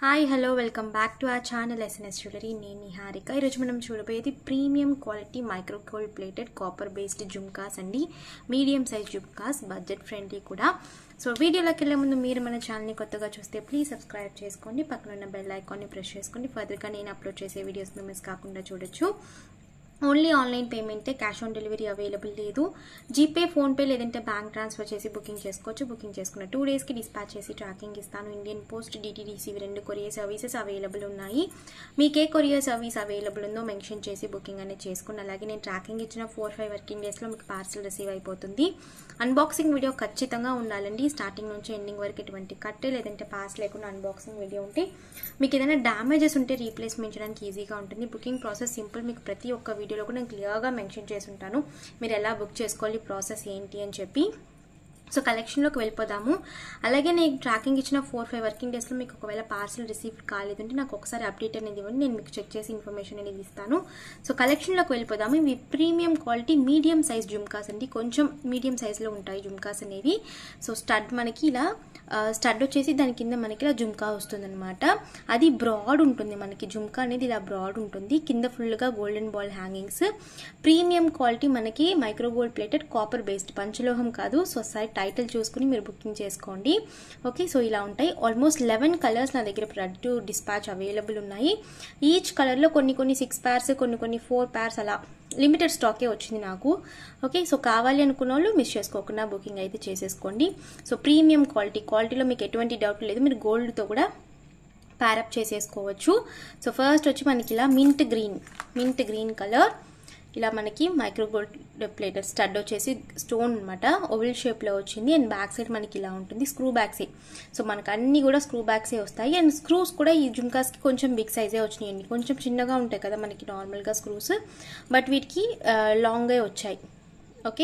hi hello welcome back to our channel SNS jewellery నేను నిహారిక ఈరోజు మనం చూడబోయేది premium quality micro gold plated copper based jhumkas అండి medium size jhumkas budget friendly కూడా so వీడియోలోకి వెళ్ళే ముందు మీరు మన ఛానల్ని కొత్తగా చూస్తే ప్లీజ్ సబ్స్క్రైబ్ చేసుకోండి పక్కన ఉన్న బెల్ ఐకాన్ని ప్రెస్ చేసుకోండి ఫర్దర్గా నేను అప్లోడ్ చేసే వీడియోస్ మిస్ కాకుండా చూడొచ్చు ఓన్లీ ఆన్లైన్ పేమెంటే క్యాష్ ఆన్ డెలివరీ అవైలబుల్ లేదు జీపే ఫోన్పే లేదంటే బ్యాంక్ ట్రాన్స్ఫర్ చేసి బుకింగ్ చేసుకోవచ్చు బుకింగ్ చేసుకున్న టూ డేస్కి డిస్పాచ్ చేసి ట్రాకింగ్ ఇస్తాను ఇండియన్ పోస్ట్ డిటీడీసీ రెండు కొరియర్ సర్వీసెస్ అవైలబుల్ ఉన్నాయి మీకు ఏ కొరియర్ సర్వీస్ అవైలబుల్ ఉందో మెన్షన్ చేసి బుకింగ్ అనేది చేసుకోండి అలాగే నేను ట్రాకింగ్ ఇచ్చిన ఫోర్ ఫైవ్ వర్కింగ్ డేస్లో మీకు పార్సల్ రిసీవ్ అయిపోతుంది అన్బాక్సింగ్ వీడియో ఖచ్చితంగా ఉండాలండి స్టార్టింగ్ నుంచి ఎండింగ్ వరకు ఎటువంటి కట్టే లేదంటే పాస్ లేకుండా అన్బాక్సింగ్ వీడియో ఉంటే మీకు ఏదైనా డ్యామేజెస్ ఉంటే రీప్లేస్మెంట్ చేయడానికి ఈజీగా ఉంటుంది బుకింగ్ ప్రాసెస్ సింపుల్ మీకు ప్రతి ఒక్క వీడియోలో కూడా నేను క్లియర్గా మెన్షన్ చేసి ఉంటాను మీరు ఎలా బుక్ చేసుకోవాలి ప్రాసెస్ ఏంటి అని చెప్పి సో కలెక్షన్లోకి వెళ్ళిపోదాము అలాగే నేను ట్రాకింగ్ ఇచ్చిన ఫోర్ ఫైవ్ వర్కింగ్ డేస్లో మీకు ఒకవేళ పార్సల్ రిసీవ్ కాలేదంటే నాకు ఒకసారి అప్డేట్ అనేది ఇవ్వండి నేను మీకు చెక్ చేసి ఇన్ఫర్మేషన్ అనేది ఇస్తాను సో కలెక్షన్లోకి వెళ్ళిపోదాము ఇవి premium quality medium size jhumkas అండి కొంచెం మీడియం సైజ్లో ఉంటాయి జుమ్కాస్ అనేవి సో స్టడ్ మనకి ఇలా స్టడ్ వచ్చేసి దాని కింద మనకి ఇలా జుమ్కా వస్తుందన్నమాట అది బ్రాడ్ ఉంటుంది మనకి జుమ్కా అనేది ఇలా బ్రాడ్ ఉంటుంది కింద ఫుల్గా golden ball hangings premium quality మనకి micro gold plated copper based పంచలోహం కాదు సో సైడ్ టైటిల్ చూసుకుని మీరు బుకింగ్ చేసుకోండి ఓకే సో ఇలా ఉంటాయి ఆల్మోస్ట్ లెవెన్ కలర్స్ నా దగ్గర ప్రొడక్ట్ డిస్పాచ్ అవైలబుల్ ఉన్నాయి ఈచ్ కలర్లో కొన్ని కొన్ని సిక్స్ ప్యార్స్ కొన్ని కొన్ని ఫోర్ ప్యార్స్ అలా లిమిటెడ్ స్టాకే వచ్చింది నాకు ఓకే సో కావాలి అనుకున్న వాళ్ళు మిస్ చేసుకోకుండా బుకింగ్ అయితే చేసేసుకోండి సో ప్రీమియం క్వాలిటీ క్వాలిటీలో మీకు ఎటువంటి డౌట్ లేదు మీరు గోల్డ్తో కూడా ప్యారప్ చేసేసుకోవచ్చు సో ఫస్ట్ వచ్చి మనకి ఇలా mint green mint green colour ఇలా మనకి మైక్రో గోల్డ్ ప్లేటర్ స్టడ్ వచ్చేసి స్టోన్ అనమాట ఓవెల్ షేప్లో వచ్చింది అండ్ బ్యాక్ సైడ్ మనకి ఇలా ఉంటుంది స్క్రూ బ్యాక్సే సో మనకు అన్ని కూడా స్క్రూ బ్యాక్సే వస్తాయి అండ్ స్క్రూస్ కూడా ఈ జుమ్కాస్కి కొంచెం బిగ్ సైజే వచ్చినాయండి కొంచెం చిన్నగా ఉంటాయి కదా మనకి నార్మల్గా స్క్రూస్ బట్ వీటికి లాంగే వచ్చాయి ఓకే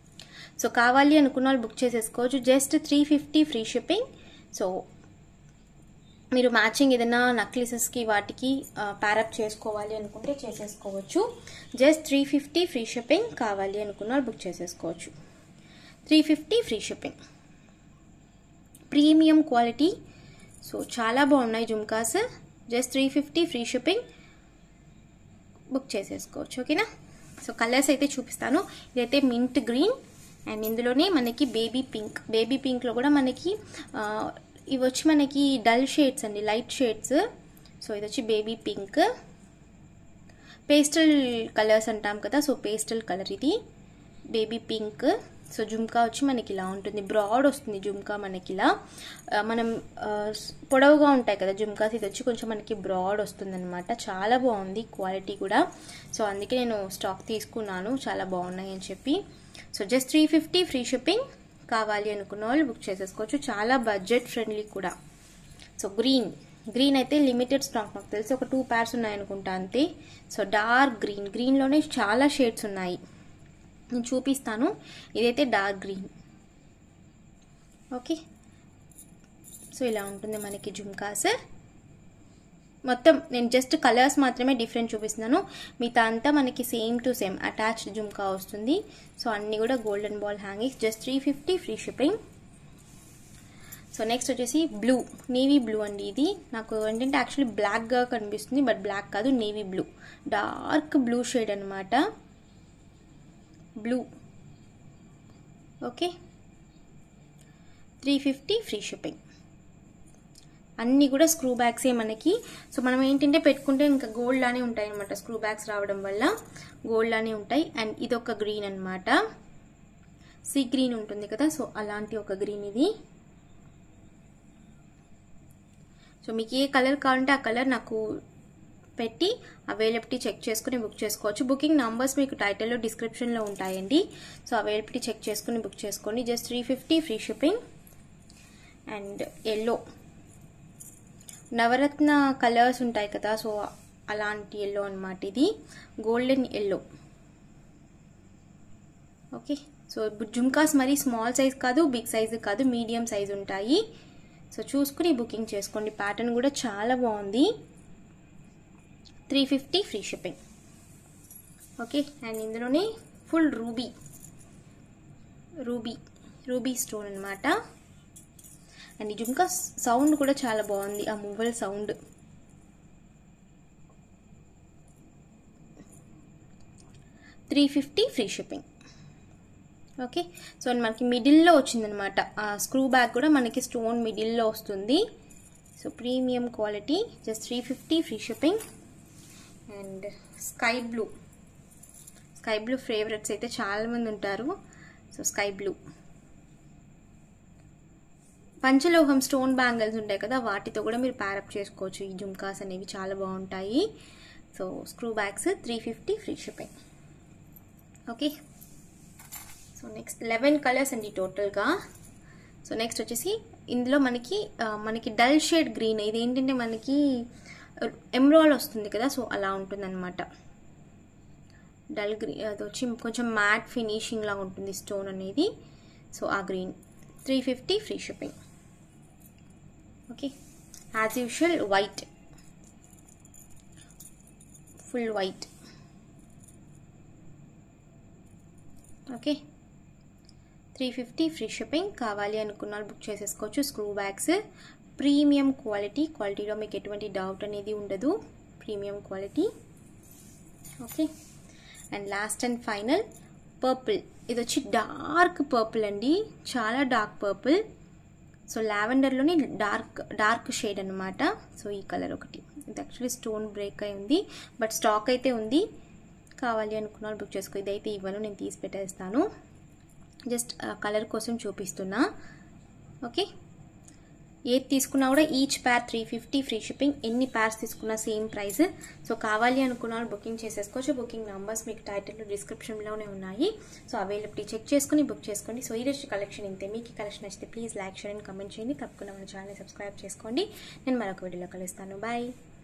సో కావాలి అనుకున్న వాళ్ళు బుక్ చేసేసుకోవచ్చు just three fifty free shipping so మీరు మ్యాచింగ్ ఏదైనా నక్లిసెస్కి వాటికి ప్యారప్ చేసుకోవాలి అనుకుంటే చేసేసుకోవచ్చు just three fifty free shipping కావాలి అనుకున్న వాళ్ళు బుక్ చేసేసుకోవచ్చు three fifty free shipping premium quality so చాలా బాగున్నాయి jhumkas just three fifty free shipping book చేసేసుకోవచ్చు ఓకేనా సో కలర్స్ అయితే చూపిస్తాను ఇదైతే మింట్ గ్రీన్ అండ్ ఇందులోనే మనకి బేబీ పింక్ బేబీ పింక్లో కూడా మనకి ఇవి వచ్చి మనకి డల్ షేడ్స్ అండి లైట్ షేడ్స్ సో ఇది వచ్చి బేబీ పింక్ పేస్టల్ కలర్స్ అంటాం కదా సో పేస్టల్ కలర్ ఇది బేబీ పింక్ సో జుమ్కా వచ్చి మనకి ఇలా ఉంటుంది బ్రాడ్ వస్తుంది జుమ్కా మనకి ఇలా మనం పొడవుగా ఉంటాయి కదా జుమ్కాస్ ఇది వచ్చి కొంచెం మనకి బ్రాడ్ వస్తుంది అనమాట చాలా బాగుంది క్వాలిటీ కూడా సో అందుకే నేను స్టాక్ తీసుకున్నాను చాలా బాగున్నాయి అని చెప్పి so just three fifty free shipping కావాలి అనుకున్న వాళ్ళు బుక్ చేసేసుకోవచ్చు చాలా బడ్జెట్ ఫ్రెండ్లీ కూడా సో గ్రీన్ గ్రీన్ అయితే లిమిటెడ్ స్టాక్ నాకు తెలిసి ఒక టూ ప్యార్స్ ఉన్నాయనుకుంటా అంతే సో డార్క్ గ్రీన్ గ్రీన్లోనే చాలా షేడ్స్ ఉన్నాయి నేను చూపిస్తాను ఇదైతే డార్క్ గ్రీన్ ఓకే సో ఇలా ఉంటుంది మనకి జుమ్కాస్ మొత్తం నేను జస్ట్ కలర్స్ మాత్రమే డిఫరెంట్ చూపిస్తున్నాను మిగతా అంతా మనకి same to same attached jhumka వస్తుంది సో అన్నీ కూడా golden ball hangings just three fifty free shipping so next వచ్చేసి బ్లూ నేవీ బ్లూ అండి ఇది నాకు ఏంటంటే యాక్చువల్లీ బ్లాక్గా కనిపిస్తుంది బట్ బ్లాక్ కాదు navy blue dark blue shade అనమాట blue okay three fifty free shipping అన్నీ కూడా స్క్రూ బ్యాగ్సే మనకి సో మనం ఏంటంటే పెట్టుకుంటే ఇంకా గోల్డ్ లానే ఉంటాయి అనమాట స్క్రూ బ్యాగ్స్ రావడం వల్ల గోల్డ్ లానే ఉంటాయి అండ్ ఇది ఒక గ్రీన్ అనమాట సీ గ్రీన్ ఉంటుంది కదా సో అలాంటి ఒక గ్రీన్ ఇది సో మీకు ఏ కలర్ కావాలంటే ఆ కలర్ నాకు పెట్టి అవైలబిలిటీ చెక్ చేసుకుని బుక్ చేసుకోవచ్చు బుకింగ్ నంబర్స్ మీకు టైటిల్లో డిస్క్రిప్షన్లో ఉంటాయండి సో అవైలబిలిటీ చెక్ చేసుకుని బుక్ చేసుకోండి just three fifty free shipping and yellow నవరత్న కలర్స్ ఉంటాయి కదా సో అలాంటి ఎల్లో అనమాట ఇది golden yellow okay so jhumkas మరీ స్మాల్ సైజ్ కాదు బిగ్ సైజ్ కాదు మీడియం సైజ్ ఉంటాయి సో చూసుకుని బుకింగ్ చేసుకోండి ప్యాటర్న్ కూడా చాలా బాగుంది three fifty free shipping okay and ఇందులోనే full ruby ruby ruby stone అనమాట అండ్ ఈ జుంకా సౌండ్ కూడా చాలా బాగుంది ఆ మువ్వల sound three fifty free shipping okay so మనకి మిడిల్లో వచ్చిందనమాట ఆ స్క్రూ బ్యాగ్ కూడా మనకి స్టోన్ మిడిల్లో వస్తుంది so premium quality just three fifty free shipping and sky blue sky blue favourites అయితే చాలామంది ఉంటారు సో స్కై బ్లూ పంచలోహం స్టోన్ బ్యాంగిల్స్ ఉంటాయి కదా వాటితో కూడా మీరు ప్యారప్ చేసుకోవచ్చు ఈ జుమ్కాస్ అనేవి చాలా బాగుంటాయి so screw backs three fifty free shipping okay so next eleven colours అండి టోటల్గా సో నెక్స్ట్ వచ్చేసి ఇందులో మనకి మనకి డల్ షేడ్ గ్రీన్ ఇది ఏంటంటే మనకి ఎమ్రాల్ వస్తుంది కదా సో అలా ఉంటుందన్నమాట డల్ గ్రీన్ అది వచ్చి కొంచెం మ్యాట్ ఫినిషింగ్ లాగా ఉంటుంది స్టోన్ అనేది సో ఆ green three fifty free shipping okay as usual white full white okay three fifty free shipping కావాలి అనుకున్న బుక్ చేసేసుకోవచ్చు స్క్రూ బ్యాగ్స్ ప్రీమియం క్వాలిటీ క్వాలిటీలో మీకు ఎటువంటి డౌట్ అనేది ఉండదు premium quality okay and last and final purple ఇది వచ్చి డార్క్ పర్పుల్ అండి చాలా డార్క్ పర్పుల్ సో లావెండర్లోని డార్క్ డార్క్ షేడ్ అనమాట సో ఈ కలర్ ఒకటి ఇది యాక్చువల్లీ స్టోన్ బ్రేక్ అయి ఉంది బట్ స్టాక్ అయితే ఉంది కావాలి అనుకున్న బుక్ చేసుకో ఇదైతే ఇవ్వను నేను తీసి పెట్టేస్తాను జస్ట్ కలర్ కోసం చూపిస్తున్నా ఓకే ఏది తీసుకున్నా కూడా each pair three fifty free shipping ఎన్ని ప్యార్స్ తీసుకున్నా సేమ్ ప్రైస్ సో కావాలి అనుకున్న బుకింగ్ చేసేసుకోవచ్చు బుకింగ్ నెంబర్స్ మీకు టైటిల్ డిస్క్రిప్షన్లోనే ఉన్నాయి సో అవైలబిలిటీ చెక్ చేసుకుని బుక్ చేసుకోండి సో ఈ రోజు కలెక్షన్ ఇంతే మీకు కలెక్షన్ నచ్చితే please like share and comment చేయండి తప్పకుండా మన ఛానల్ సబ్స్క్రైబ్ చేసుకోండి నేను మరొక వీడియోలో కలుస్తాను బాయ్